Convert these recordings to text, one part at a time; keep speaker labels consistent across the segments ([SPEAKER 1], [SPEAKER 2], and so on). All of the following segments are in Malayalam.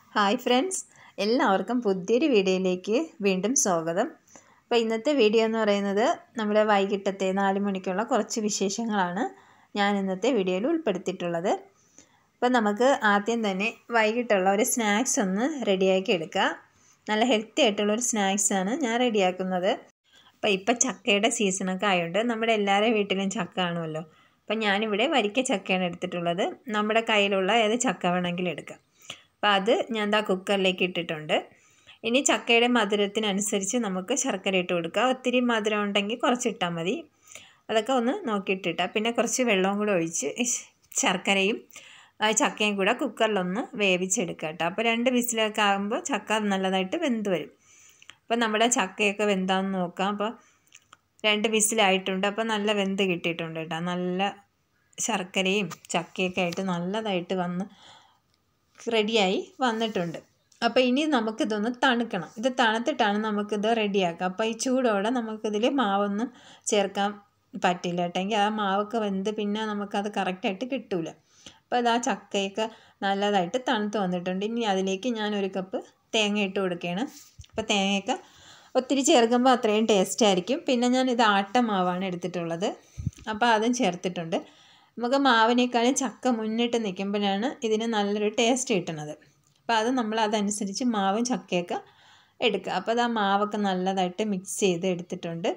[SPEAKER 1] ഹായ് ഫ്രണ്ട്സ് എല്ലാവർക്കും പുതിയൊരു വീഡിയോയിലേക്ക് വീണ്ടും സ്വാഗതം അപ്പോൾ ഇന്നത്തെ വീഡിയോ എന്ന് പറയുന്നത് നമ്മുടെ വൈകിട്ടത്തെ നാല് മണിക്കുള്ള കുറച്ച് വിശേഷങ്ങളാണ് ഞാൻ ഇന്നത്തെ വീഡിയോയിൽ ഉൾപ്പെടുത്തിയിട്ടുള്ളത് അപ്പോൾ നമുക്ക് ആദ്യം തന്നെ വൈകിട്ടുള്ള ഒരു സ്നാക്സ് ഒന്ന് റെഡിയാക്കി എടുക്കുക നല്ല ഹെൽത്തി ആയിട്ടുള്ളൊരു സ്നാക്സാണ് ഞാൻ റെഡിയാക്കുന്നത് അപ്പോൾ ഇപ്പം ചക്കയുടെ സീസണൊക്കെ ആയതുകൊണ്ട് നമ്മുടെ എല്ലാവരുടെ വീട്ടിലും ചക്ക കാണുമല്ലോ അപ്പം ഞാനിവിടെ വരിക്ക ചക്കയാണ് എടുത്തിട്ടുള്ളത് നമ്മുടെ കയ്യിലുള്ള ഏത് ചക്ക വേണമെങ്കിലും എടുക്കാം അപ്പോൾ അത് ഞാൻ ദാ കുക്കറിലേക്ക് ഇട്ടിട്ടുണ്ട് ഇനി ചക്കയുടെ മധുരത്തിനനുസരിച്ച് നമുക്ക് ശർക്കര ഇട്ട് കൊടുക്കുക ഒത്തിരി മധുരം ഉണ്ടെങ്കിൽ കുറച്ച് ഇട്ടാൽ മതി അതൊക്കെ ഒന്ന് നോക്കിയിട്ടിട്ടാൽ പിന്നെ കുറച്ച് വെള്ളവും കൂടെ ഒഴിച്ച് ശർക്കരയും ചക്കയും കൂടെ കുക്കറിലൊന്ന് വേവിച്ചെടുക്കുക കേട്ടോ അപ്പോൾ രണ്ട് വിസിലൊക്കെ ആകുമ്പോൾ ചക്ക നല്ലതായിട്ട് വെന്ത് വരും അപ്പോൾ നമ്മുടെ ചക്കയൊക്കെ വെന്താന്ന് നോക്കാം അപ്പോൾ രണ്ട് വിസിലായിട്ടുണ്ട് അപ്പോൾ നല്ല വെന്ത് കിട്ടിയിട്ടുണ്ട് കേട്ടോ നല്ല ശർക്കരയും ചക്കയൊക്കെ ആയിട്ട് നല്ലതായിട്ട് വന്ന് റെഡിയായി വന്നിട്ടുണ്ട് അപ്പോൾ ഇനി നമുക്കിതൊന്ന് തണുക്കണം ഇത് തണുത്തിട്ടാണ് നമുക്കിത് റെഡിയാക്കുക അപ്പോൾ ഈ ചൂടോടെ നമുക്കിതിൽ മാവൊന്നും ചേർക്കാൻ പറ്റില്ല കേട്ടെങ്കിൽ ആ മാവൊക്കെ വെന്ത് പിന്നെ നമുക്കത് കറക്റ്റായിട്ട് കിട്ടില്ല അപ്പോൾ അത് ആ ചക്കയൊക്കെ നല്ലതായിട്ട് തണുത്ത് വന്നിട്ടുണ്ട് ഇനി അതിലേക്ക് ഞാൻ ഒരു കപ്പ് തേങ്ങ ഇട്ട് കൊടുക്കുകയാണ് അപ്പോൾ തേങ്ങയൊക്കെ ഒത്തിരി ചേർക്കുമ്പോൾ അത്രയും ടേസ്റ്റ് ആയിരിക്കും പിന്നെ ഞാൻ ഇത് ആട്ടമാവാണ് എടുത്തിട്ടുള്ളത് അപ്പോൾ അതും ചേർത്തിട്ടുണ്ട് നമുക്ക് മാവിനേക്കാളും ചക്ക മുന്നിട്ട് നിൽക്കുമ്പോഴാണ് ഇതിന് നല്ലൊരു ടേസ്റ്റ് കിട്ടുന്നത് അപ്പോൾ അത് നമ്മൾ അതനുസരിച്ച് മാവും ചക്കയൊക്കെ എടുക്കുക അപ്പോൾ അത് ആ മാവൊക്കെ നല്ലതായിട്ട് മിക്സ് ചെയ്ത് എടുത്തിട്ടുണ്ട്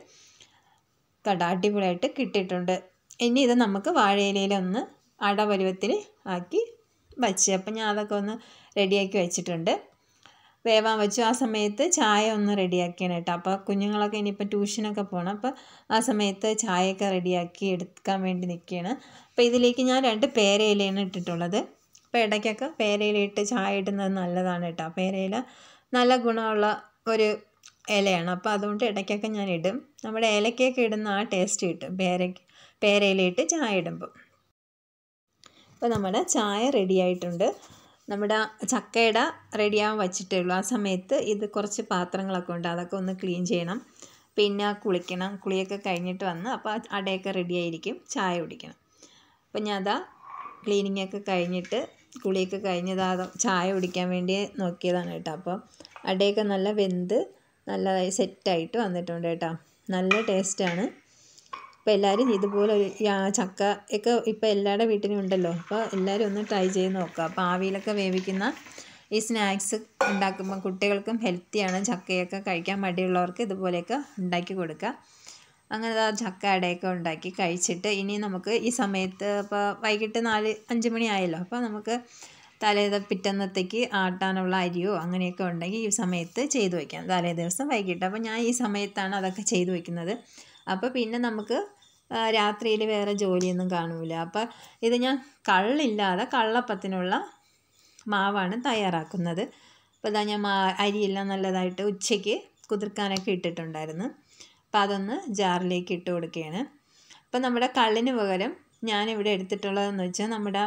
[SPEAKER 1] കട അടിപൊളിയായിട്ട് കിട്ടിയിട്ടുണ്ട് ഇനി ഇത് നമുക്ക് വാഴയിലയിലൊന്ന് അടപരുവത്തിൽ ആക്കി വച്ച് അപ്പം ഞാൻ അതൊക്കെ ഒന്ന് റെഡിയാക്കി വെച്ചിട്ടുണ്ട് വേവാൻ വെച്ചു ആ സമയത്ത് ചായ ഒന്ന് റെഡിയാക്കിയാണ് കേട്ടോ അപ്പോൾ കുഞ്ഞുങ്ങളൊക്കെ ഇനിയിപ്പോൾ ട്യൂഷനൊക്കെ പോകണം അപ്പോൾ ആ സമയത്ത് ചായയൊക്കെ റെഡിയാക്കി എടുക്കാൻ വേണ്ടി നിൽക്കുകയാണ് അപ്പോൾ ഇതിലേക്ക് ഞാൻ രണ്ട് പേരയിലയാണ് ഇട്ടിട്ടുള്ളത് അപ്പോൾ ഇടയ്ക്കൊക്കെ പേരയിലിട്ട് ചായ ഇടുന്നത് നല്ലതാണ് കേട്ടോ പേരയില നല്ല ഗുണമുള്ള ഒരു ഇലയാണ് അപ്പോൾ അതുകൊണ്ട് ഇടയ്ക്കൊക്കെ ഞാൻ ഇടും നമ്മുടെ ഏലക്കയൊക്കെ ഇടുന്ന ആ ടേസ്റ്റ് കിട്ടും പേര പേരയിലിട്ട് ചായ ഇടുമ്പോൾ അപ്പോൾ നമ്മുടെ ചായ റെഡി ആയിട്ടുണ്ട് നമ്മുടെ ചക്കയുടെ റെഡിയാകാൻ വച്ചിട്ടേ ഉള്ളൂ ആ സമയത്ത് ഇത് കുറച്ച് പാത്രങ്ങളൊക്കെ ഉണ്ട് അതൊക്കെ ഒന്ന് ക്ലീൻ ചെയ്യണം പിന്നെ കുളിക്കണം കുളിയൊക്കെ കഴിഞ്ഞിട്ട് വന്ന് അപ്പോൾ അടയൊക്കെ റെഡി ആയിരിക്കും ചായ കുടിക്കണം അപ്പോൾ ഞാൻ അതാ ക്ലീനിങ് ഒക്കെ കഴിഞ്ഞിട്ട് കുളിയൊക്കെ കഴിഞ്ഞതാ ചായ കുടിക്കാൻ വേണ്ടി നോക്കിയതാണ് കേട്ടോ അപ്പോൾ അടയൊക്കെ നല്ല വെന്ത് നല്ലതായി സെറ്റായിട്ട് വന്നിട്ടുണ്ട് കേട്ടോ നല്ല ടേസ്റ്റാണ് അപ്പോൾ എല്ലാവരും ഇതുപോലെ ഒരു ചക്ക ഒക്കെ ഇപ്പോൾ എല്ലാവരുടെ വീട്ടിലും ഉണ്ടല്ലോ അപ്പോൾ എല്ലാവരും ഒന്ന് ട്രൈ ചെയ്ത് നോക്കുക അപ്പോൾ ആവിയിലൊക്കെ വേവിക്കുന്ന ഈ സ്നാക്സ് ഉണ്ടാക്കുമ്പോൾ കുട്ടികൾക്കും ഹെൽത്തിയാണ് ചക്കയൊക്കെ കഴിക്കാൻ മടിയുള്ളവർക്ക് ഇതുപോലെയൊക്കെ ഉണ്ടാക്കി കൊടുക്കുക അങ്ങനെ ആ ചക്ക അടയൊക്കെ ഉണ്ടാക്കി കഴിച്ചിട്ട് ഇനി നമുക്ക് ഈ സമയത്ത് ഇപ്പോൾ വൈകിട്ട് നാല് അഞ്ച് മണി ആയല്ലോ അപ്പോൾ നമുക്ക് തലേ പിറ്റന്നത്തേക്ക് ആട്ടാനുള്ള അരിയോ അങ്ങനെയൊക്കെ ഉണ്ടെങ്കിൽ ഈ സമയത്ത് ചെയ്തു വയ്ക്കാം തലേ ദിവസം വൈകിട്ട് അപ്പോൾ ഞാൻ ഈ സമയത്താണ് അതൊക്കെ ചെയ്തു വയ്ക്കുന്നത് അപ്പോൾ പിന്നെ നമുക്ക് രാത്രിയിൽ വേറെ ജോലിയൊന്നും കാണൂല അപ്പോൾ ഇത് ഞാൻ കള്ളില്ലാതെ കള്ളപ്പത്തിനുള്ള മാവാണ് തയ്യാറാക്കുന്നത് അപ്പോൾ ഇതാ ഞാൻ മാ അരിയെല്ലാം നല്ലതായിട്ട് ഉച്ചയ്ക്ക് കുതിർക്കാനൊക്കെ ഇട്ടിട്ടുണ്ടായിരുന്നു അപ്പോൾ അതൊന്ന് ജാറിലേക്ക് ഇട്ട് കൊടുക്കുകയാണ് അപ്പോൾ നമ്മുടെ കള്ളിന് പകരം ഞാനിവിടെ എടുത്തിട്ടുള്ളതെന്ന് വെച്ചാൽ നമ്മുടെ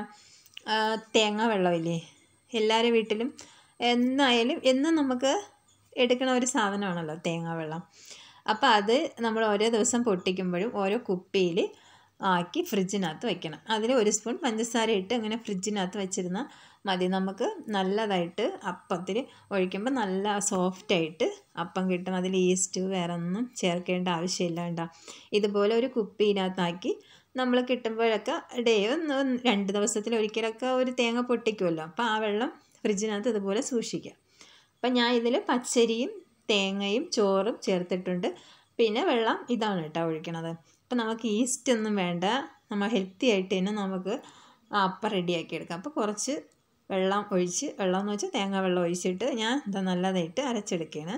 [SPEAKER 1] തേങ്ങ വെള്ളമില്ലേ എല്ലാവരുടെ വീട്ടിലും എന്നായാലും എന്നും നമുക്ക് എടുക്കണ ഒരു സാധനമാണല്ലോ തേങ്ങ വെള്ളം അപ്പോൾ അത് നമ്മൾ ഓരോ ദിവസം പൊട്ടിക്കുമ്പോഴും ഓരോ കുപ്പിയിൽ ആക്കി ഫ്രിഡ്ജിനകത്ത് വെക്കണം അതിൽ ഒരു സ്പൂൺ പഞ്ചസാര ഇട്ട് അങ്ങനെ ഫ്രിഡ്ജിനകത്ത് വെച്ചിരുന്നാൽ മതി നമുക്ക് നല്ലതായിട്ട് അപ്പത്തിൽ ഒഴിക്കുമ്പോൾ നല്ല സോഫ്റ്റായിട്ട് അപ്പം കിട്ടും അതിൽ ഈസ്റ്റ് വേറെ ഒന്നും ചേർക്കേണ്ട ആവശ്യമില്ല കേട്ടോ ഇതുപോലെ ഒരു കുപ്പിയിനകത്താക്കി നമ്മൾ കിട്ടുമ്പോഴൊക്കെ ഡേ ഒന്ന് രണ്ട് ദിവസത്തിൽ ഒരിക്കലൊക്കെ ഒരു തേങ്ങ പൊട്ടിക്കുമല്ലോ അപ്പോൾ ആ വെള്ളം ഫ്രിഡ്ജിനകത്ത് ഇതുപോലെ സൂക്ഷിക്കാം അപ്പം ഞാൻ ഇതിൽ പച്ചരിയും തേങ്ങയും ചോറും ചേർത്തിട്ടുണ്ട് പിന്നെ വെള്ളം ഇതാണ് കേട്ടോ ഒഴിക്കണത് അപ്പം നമുക്ക് ഈസ്റ്റ് ഒന്നും വേണ്ട നമ്മൾ ഹെൽത്തി ആയിട്ട് തന്നെ നമുക്ക് അപ്പം റെഡിയാക്കി എടുക്കാം അപ്പോൾ കുറച്ച് വെള്ളം ഒഴിച്ച് വെള്ളം എന്ന് വെച്ചാൽ തേങ്ങ വെള്ളം ഒഴിച്ചിട്ട് ഞാൻ ഇത് നല്ലതായിട്ട് അരച്ചെടുക്കുകയാണ്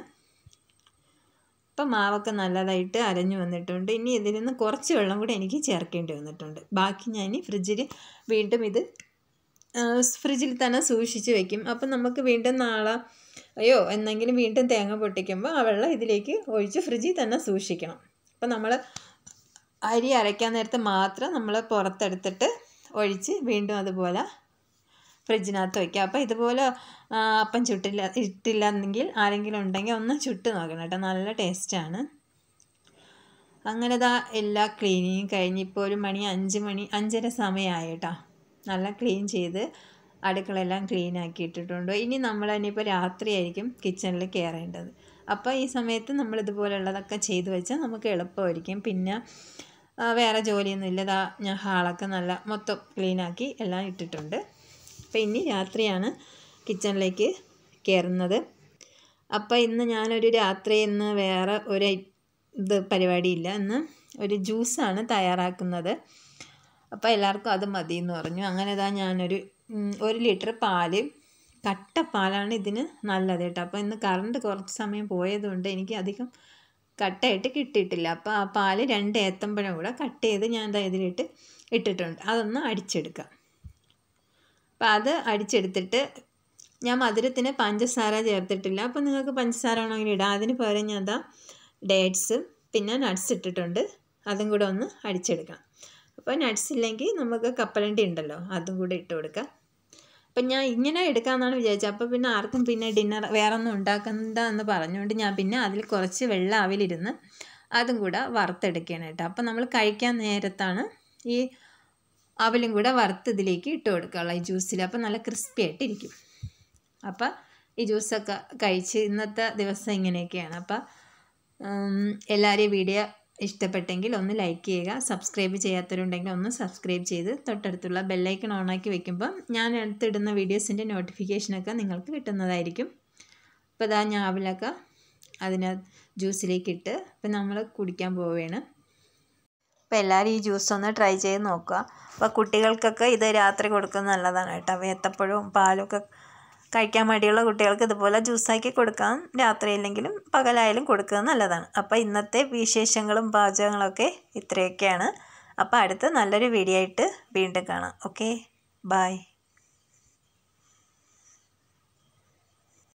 [SPEAKER 1] അപ്പം മാവൊക്കെ നല്ലതായിട്ട് അരഞ്ഞു വന്നിട്ടുണ്ട് ഇനി ഇതിൽ നിന്ന് കുറച്ച് വെള്ളം കൂടി എനിക്ക് ചേർക്കേണ്ടി വന്നിട്ടുണ്ട് ബാക്കി ഞാൻ ഫ്രിഡ്ജിൽ വീണ്ടും ഇത് ഫ്രിഡ്ജിൽ തന്നെ സൂക്ഷിച്ച് വെക്കും അപ്പം നമുക്ക് വീണ്ടും നാളെ അയ്യോ എന്നെങ്കിലും വീണ്ടും തേങ്ങ പൊട്ടിക്കുമ്പോൾ ആ വെള്ളം ഇതിലേക്ക് ഒഴിച്ച് ഫ്രിഡ്ജിൽ തന്നെ സൂക്ഷിക്കണം അപ്പം നമ്മൾ അരി അരയ്ക്കാൻ നേരത്ത് മാത്രം നമ്മൾ പുറത്തെടുത്തിട്ട് ഒഴിച്ച് വീണ്ടും അതുപോലെ ഫ്രിഡ്ജിനകത്ത് വയ്ക്കുക അപ്പോൾ ഇതുപോലെ അപ്പം ചുട്ടില്ല ഇട്ടില്ലെങ്കിൽ ആരെങ്കിലും ഉണ്ടെങ്കിൽ ഒന്ന് ചുട്ട് നോക്കണം കേട്ടോ നല്ല ടേസ്റ്റാണ് അങ്ങനെ ഇതാ എല്ലാ ക്ലീനിങ്ങും കഴിഞ്ഞ് ഇപ്പോൾ ഒരു മണി അഞ്ച് മണി അഞ്ചര സമയമായി കേട്ടോ നല്ല ക്ലീൻ ചെയ്ത് അടുക്കളയെല്ലാം ക്ലീൻ ആക്കി ഇട്ടിട്ടുണ്ട് ഇനി നമ്മൾ ഇനിയിപ്പോൾ രാത്രിയായിരിക്കും കിച്ചണിൽ കയറേണ്ടത് അപ്പോൾ ഈ സമയത്ത് നമ്മൾ ഇതുപോലുള്ളതൊക്കെ ചെയ്തു വെച്ചാൽ നമുക്ക് എളുപ്പമായിരിക്കും പിന്നെ വേറെ ജോലിയൊന്നും ഇല്ല ഇതാ ഞാൻ ഹാളൊക്കെ നല്ല മൊത്തം ക്ലീനാക്കി എല്ലാം ഇട്ടിട്ടുണ്ട് അപ്പോൾ ഇനി രാത്രിയാണ് കിച്ചണിലേക്ക് കയറുന്നത് അപ്പോൾ ഇന്ന് ഞാനൊരു രാത്രി ഇന്ന് വേറെ ഒരു ഇത് പരിപാടിയില്ല ഇന്ന് ഒരു ജ്യൂസാണ് തയ്യാറാക്കുന്നത് അപ്പോൾ എല്ലാവർക്കും അത് മതി എന്ന് പറഞ്ഞു അങ്ങനെ ഇതാ ഞാനൊരു ഒരു ലിറ്റർ പാല് കട്ട പാലാണ് ഇതിന് നല്ലത് കേട്ടോ അപ്പോൾ ഇന്ന് കറണ്ട് കുറച്ച് സമയം പോയതുകൊണ്ട് എനിക്ക് അധികം കട്ടയായിട്ട് കിട്ടിയിട്ടില്ല അപ്പോൾ ആ പാല് രണ്ട് ഏത്തമ്പഴം കൂടെ കട്ട് ചെയ്ത് ഞാൻ ഇതിലിട്ട് ഇട്ടിട്ടുണ്ട് അതൊന്ന് അടിച്ചെടുക്കാം അപ്പോൾ അത് അടിച്ചെടുത്തിട്ട് ഞാൻ മധുരത്തിന് പഞ്ചസാര ചേർത്തിട്ടില്ല അപ്പോൾ നിങ്ങൾക്ക് പഞ്ചസാര വേണമെങ്കിൽ ഇടാം അതിന് പകരം ഞാൻ അതാ ഡേറ്റ്സും പിന്നെ നട്ട്സ് ഇട്ടിട്ടുണ്ട് അതും കൂടെ ഒന്ന് അടിച്ചെടുക്കാം അപ്പോൾ നട്ട്സ് ഇല്ലെങ്കിൽ നമുക്ക് കപ്പലണ്ടി ഉണ്ടല്ലോ അതും കൂടെ ഇട്ട് കൊടുക്കാം അപ്പം ഞാൻ ഇങ്ങനെ എടുക്കാമെന്നാണ് വിചാരിച്ചത് അപ്പോൾ പിന്നെ ആർക്കും പിന്നെ ഡിന്നർ വേറെ ഒന്നും ഉണ്ടാക്കണ്ട എന്ന് പറഞ്ഞുകൊണ്ട് ഞാൻ പിന്നെ അതിൽ കുറച്ച് വെള്ള അവിലിരുന്ന് അതും കൂടെ വറുത്തെടുക്കുകയാണ് കേട്ടോ അപ്പോൾ നമ്മൾ കഴിക്കാൻ നേരത്താണ് ഈ അവലും കൂടെ വറുത്ത് ഇതിലേക്ക് ഇട്ട് കൊടുക്കാനുള്ള ഈ ജ്യൂസിൽ അപ്പോൾ നല്ല ക്രിസ്പി ആയിട്ടിരിക്കും അപ്പോൾ ഈ ജ്യൂസൊക്കെ കഴിച്ച് ഇന്നത്തെ ദിവസം ഇങ്ങനെയൊക്കെയാണ് അപ്പോൾ എല്ലാവരെയും വീഡിയോ ഇഷ്ടപ്പെട്ടെങ്കിൽ ഒന്ന് ലൈക്ക് ചെയ്യുക സബ്സ്ക്രൈബ് ചെയ്യാത്തവരുണ്ടെങ്കിൽ ഒന്ന് സബ്സ്ക്രൈബ് ചെയ്ത് തൊട്ടടുത്തുള്ള ബെല്ലൈക്കൺ ഓണാക്കി വെക്കുമ്പം ഞാൻ അടുത്തിടുന്ന വീഡിയോസിൻ്റെ നോട്ടിഫിക്കേഷനൊക്കെ നിങ്ങൾക്ക് കിട്ടുന്നതായിരിക്കും അപ്പോൾ ഇതാ ഞാവിലൊക്കെ അതിന് ജ്യൂസിലേക്ക് ഇട്ട് ഇപ്പം നമ്മൾ കുടിക്കാൻ പോവുകയാണ് അപ്പോൾ എല്ലാവരും ഈ ജ്യൂസ് ഒന്ന് ട്രൈ ചെയ്ത് നോക്കുക അപ്പോൾ കുട്ടികൾക്കൊക്കെ ഇത് രാത്രി കൊടുക്കുന്നത് നല്ലതാണ് കേട്ടോ ഏത്തപ്പഴവും പാലൊക്കെ കഴിക്കാൻ മടിയുള്ള കുട്ടികൾക്ക് ഇതുപോലെ ജ്യൂസാക്കി കൊടുക്കാം രാത്രിയില്ലെങ്കിലും പകലായാലും കൊടുക്കുന്നത് നല്ലതാണ് അപ്പോൾ ഇന്നത്തെ വിശേഷങ്ങളും പാചകങ്ങളൊക്കെ ഇത്രയൊക്കെയാണ് അപ്പോൾ അടുത്ത നല്ലൊരു വീഡിയോ ആയിട്ട് വീണ്ടും കാണാം ഓക്കെ ബായ്